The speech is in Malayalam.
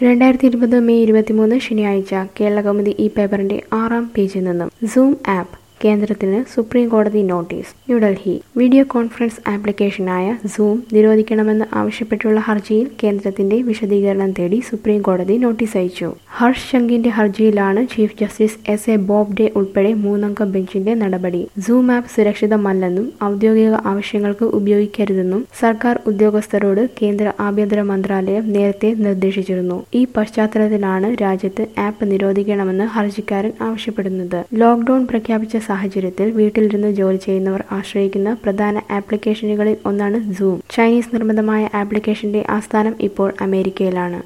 രണ്ടായിരത്തി ഇരുപത് മെയ് ഇരുപത്തിമൂന്ന് ശനിയാഴ്ച കേരളകൗമുദി ഈ പേപ്പറിന്റെ ആറാം പേജിൽ നിന്നും സൂം ആപ്പ് കേന്ദ്രത്തിന് സുപ്രീം കോടതി നോട്ടീസ് ന്യൂഡൽഹി വീഡിയോ കോൺഫറൻസ് ആപ്ലിക്കേഷനായ സൂം നിരോധിക്കണമെന്ന് ആവശ്യപ്പെട്ടുള്ള ഹർജിയിൽ കേന്ദ്രത്തിന്റെ വിശദീകരണം തേടി സുപ്രീം കോടതി നോട്ടീസ് അയച്ചു ഹർഷ് ശങ്കിന്റെ ഹർജിയിലാണ് chief justice S A Bobde ഉൾപ്പെടെ മൂന്നംഗ ബെഞ്ചിന്റെ നടപടി സൂം ആപ്പ് സുരക്ഷിതമല്ലെന്നും ഔദ്യോഗിക ആവശ്യങ്ങൾക്ക് ഉപയോഗിക്കരുതെന്നും സർക്കാർ ഉദ്യോഗസ്ഥരോട് കേന്ദ്ര ആഭ്യന്തര മന്ത്രാലയം നേരത്തെ നിർദ്ദേശിച്ചിരുന്നു ഈ പശ്ചാത്തലത്തിലാണ് രാജ്യത്ത് ആപ്പ് നിരോധിക്കണമെന്ന് ഹർജിക്കാരൻ ആവശ്യപ്പെടുന്നത് ലോക്ഡൌൺ പ്രഖ്യാപിച്ച സാഹചര്യത്തിൽ വീട്ടിലിരുന്ന് ജോലി ചെയ്യുന്നവർ ആശ്രയിക്കുന്ന പ്രധാന ആപ്ലിക്കേഷനുകളിൽ ഒന്നാണ് സൂം ചൈനീസ് നിർമ്മിതമായ ആപ്ലിക്കേഷന്റെ ആസ്ഥാനം ഇപ്പോൾ അമേരിക്കയിലാണ്